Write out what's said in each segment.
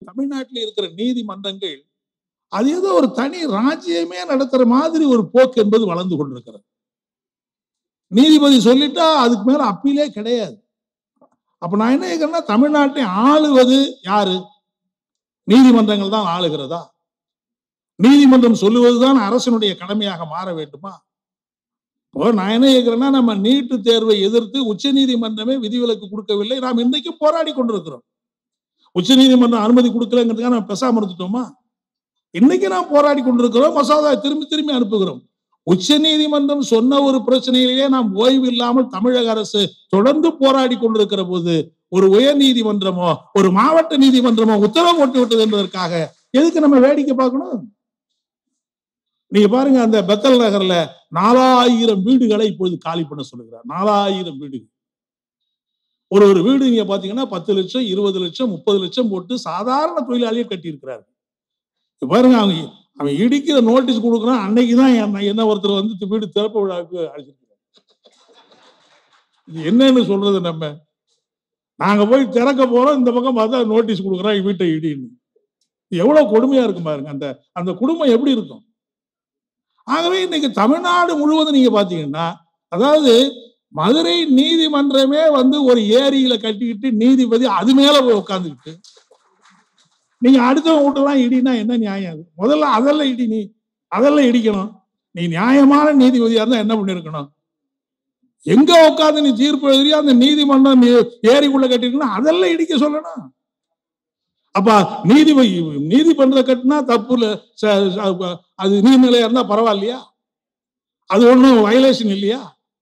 தமிழ்நாட்டில் இருக்கிற நீதிமன்றங்கள் அது ஏதோ ஒரு தனி ராஜ்யமே நடத்துற மாதிரி ஒரு போக்கு என்பது வளர்ந்து கொண்டிருக்கிறது நீதிபதி சொல்லிட்டா அதுக்கு மேல அப்பீலே கிடையாது அப்ப நான் என்ன கேட்கிறேன்னா தமிழ்நாட்டை ஆளுவது யாரு நீதிமன்றங்கள் தான் ஆளுகிறதா நீதிமன்றம் சொல்லுவதுதான் அரசனுடைய கடமையாக மாற வேண்டுமா இப்போ நான் என்ன கேட்கிறேன்னா நம்ம நீட்டு தேர்வை எதிர்த்து உச்ச நீதிமன்றமே விதிவிலக்கு கொடுக்கவில்லை நாம் இன்றைக்கும் போராடி கொண்டிருக்கிறோம் உச்ச நீதிமன்றம் அனுமதி கொடுக்கலங்கிறதுக்காக நம்ம பேசாம இருந்துட்டோமா இன்னைக்கு நாம் போராடி கொண்டிருக்கிறோம் மசோதா திரும்பி திரும்பி அனுப்புகிறோம் உச்ச நீதிமன்றம் சொன்ன ஒரு பிரச்சனையிலேயே நாம் ஓய்வு இல்லாமல் தமிழக அரசு தொடர்ந்து போராடி கொண்டிருக்கிற போது ஒரு உயர் நீதிமன்றமோ ஒரு மாவட்ட நீதிமன்றமோ உத்தரவு போட்டு விட்டது என்பதற்காக எதுக்கு நம்ம வேடிக்கை பார்க்கணும் நீங்க பாருங்க அந்த பெத்தல் நகர்ல நாலாயிரம் வீடுகளை இப்பொழுது காலி பண்ண சொல்லுகிறார் நாலாயிரம் வீடுகள் ஒரு ஒரு வீடு நீங்க பாத்தீங்கன்னா பத்து லட்சம் இருபது லட்சம் முப்பது லட்சம் போட்டு சாதாரண தொழிலாளியை கட்டி இருக்கிறார் பாருங்க அவங்க அவன் இடிக்கிற நோட்டீஸ் கொடுக்குறான் அன்னைக்கு தான் என்ன- என்ன ஒருத்தர் வந்து வீடு திறப்பு விழாவுக்கு அழைச்சிருக்கிறார் இது என்னன்னு சொல்றது நம்ம நாங்க போய் திறக்க போறோம் இந்த பக்கம் பார்த்தா நோட்டீஸ் கொடுக்குறான் வீட்டை இடின்னு இது எவ்வளவு கொடுமையா இருக்கும் பாருங்க அந்த அந்த குடும்பம் எப்படி இருக்கும் ஆகவே இன்னைக்கு தமிழ்நாடு முழுவதும் நீங்க பாத்தீங்கன்னா அதாவது மதுரை நீதிமன்றமே வந்து ஒரு ஏரியில கட்டிக்கிட்டு நீதிபதி அது மேல போய் உட்காந்துக்கிட்டு நீங்க அடுத்தவங்க வீட்டெல்லாம் இடினா என்ன நியாயம் அது முதல்ல அதெல்லாம் இடி நீ அதெல்லாம் இடிக்கணும் நீ நியாயமான நீதிபதியா இருந்தா என்ன பண்ணிருக்கணும் எங்க உட்காந்து நீ தீர்ப்பு எழுதியோ அந்த நீதிமன்றம் நீ ஏரிக்குள்ள கட்டிருக்கணும் அதெல்லாம் இடிக்க சொல்லணும் அப்ப நீதிபதி நீதிமன்றத்தை கட்டினா தப்பு இல்ல ச- ச- அது நீர்நிலையா இருந்தா பரவாயில்லையா அது ஒண்ணும் வயலேஷன் இல்லையா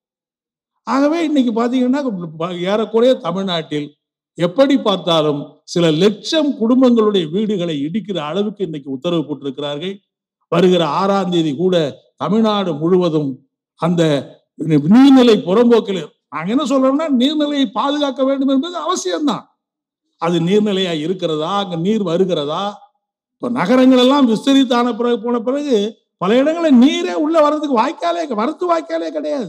ஆகவே இன்னைக்கு பாத்தீங்கன்னா ப- ஏறக்குறைய தமிழ்நாட்டில் எப்படி பார்த்தாலும் சில லட்சம் குடும்பங்களுடைய வீடுகளை இடிக்கிற அளவுக்கு இன்னைக்கு உத்தரவு போட்டிருக்கிறார்கள் வருகிற ஆறாம் தேதி கூட தமிழ்நாடு முழுவதும் அந்த நீர்நிலை புறம்போக்கில் நாங்க என்ன சொல்றோம்னா நீர்நிலையை பாதுகாக்க வேண்டும் என்பது அவசியம்தான் அது நீர்நிலையா இருக்கிறதா அங்க நீர் வருகிறதா இப்ப நகரங்கள் எல்லாம் விஸ்தரித்தான பிறகு போன பிறகு பல இடங்களில் நீரே உள்ள வர்றதுக்கு வாய்க்காலே வரத்து வாய்க்காலே கிடையாது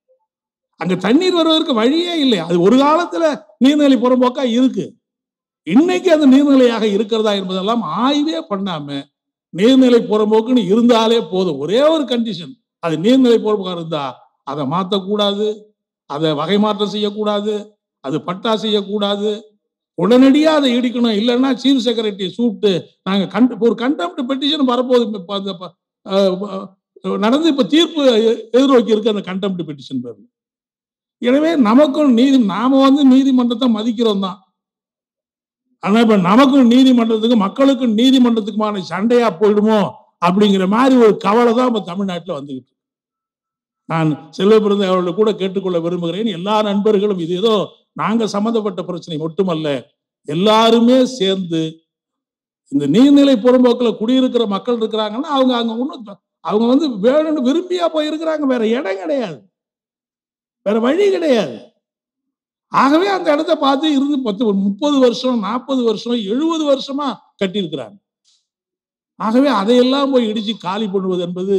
அங்க தண்ணீர் வருவதற்கு வழியே இல்லை அது ஒரு காலத்துல நீர்நிலை புறம்போக்கா இருக்கு இன்னைக்கு அது நீர்நிலையாக இருக்கிறதா என்பதெல்லாம் ஆய்வே பண்ணாம நீர்நிலை புறம்போக்குன்னு இருந்தாலே போதும் ஒரே ஒரு கண்டிஷன் அது நீர்நிலை புறம்போக்கா இருந்தா அதை மாற்றக்கூடாது அதை வகை மாற்றம் செய்யக்கூடாது அது பட்டா செய்யக்கூடாது உடனடியா அதை இடிக்கணும் இல்லைன்னா சீஃப் செக்ரட்டரியை கூப்பிட்டு நாங்க கண்ட ஒரு கண்டெம்ட் பெட்டிஷன் வரப்போகுது இப்ப அந்த ப- அஹ் அஹ் நடந்து இப்ப தீர்ப்பு எ- எதிர்நோக்கி இருக்கு அந்த கண்டெம்ட் பெட்டிஷன் பேர்ல எனவே நமக்கும் நீதி நாம வந்து நீதிமன்றத்தை மதிக்கிறோம் தான் ஆனா இப்ப நமக்கும் நீதிமன்றத்துக்கும் மக்களுக்கும் நீதிமன்றத்துக்குமான சண்டையா போயிடுமோ அப்படிங்கிற மாதிரி ஒரு கவலை தான் இப்ப தமிழ்நாட்டுல வந்துகிட்டு இருக்கு. நான் செல்வபிறந்த அவர்களை கூட கேட்டுக்கொள்ள விரும்புகிறேன் எல்லா நண்பர்களும் இது ஏதோ நாங்க சம்பந்தப்பட்ட பிரச்சனை மட்டுமல்ல எல்லாருமே சேர்ந்து இந்த நீர்நிலை புறம்போக்குல குடியிருக்கிற மக்கள் இருக்கிறாங்கன்னா அவங்க அங்க ஒண்ணும் அவங்க வந்து வேணும்னு விரும்பியா போய் இருக்கிறாங்க வேற இடம் கிடையாது வேற வழி கிடையாது ஆகவே அந்த இடத்த பார்த்து இருந்து பத்து முப்பது வருஷம் நாற்பது வருஷம் எழுபது வருஷமா கட்டியிருக்கிறாங்க ஆகவே அதையெல்லாம் போய் இடிச்சு காலி பண்ணுவது என்பது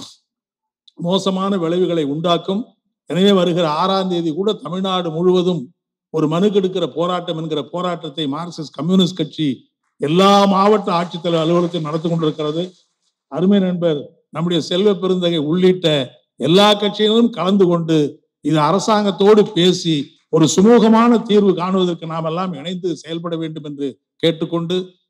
மோசமான விளைவுகளை உண்டாக்கும் எனவே வருகிற ஆறாம் தேதி கூட தமிழ்நாடு முழுவதும் ஒரு மனு கெடுக்கிற போராட்டம் என்கிற போராட்டத்தை மார்க்சிஸ்ட் கம்யூனிஸ்ட் கட்சி எல்லா மாவட்ட ஆட்சித்தலைவர் அலுவலகத்தையும் நடத்தி கொண்டிருக்கிறது அருமை நண்பர் நம்முடைய செல்வ பெருந்தகை உள்ளிட்ட எல்லா கட்சியினரும் கலந்து கொண்டு இது அரசாங்கத்தோடு பேசி ஒரு சுமூகமான தீர்வு காணுவதற்கு நாம் எல்லாம் இணைந்து செயல்பட வேண்டும் என்று கேட்டுக்கொண்டு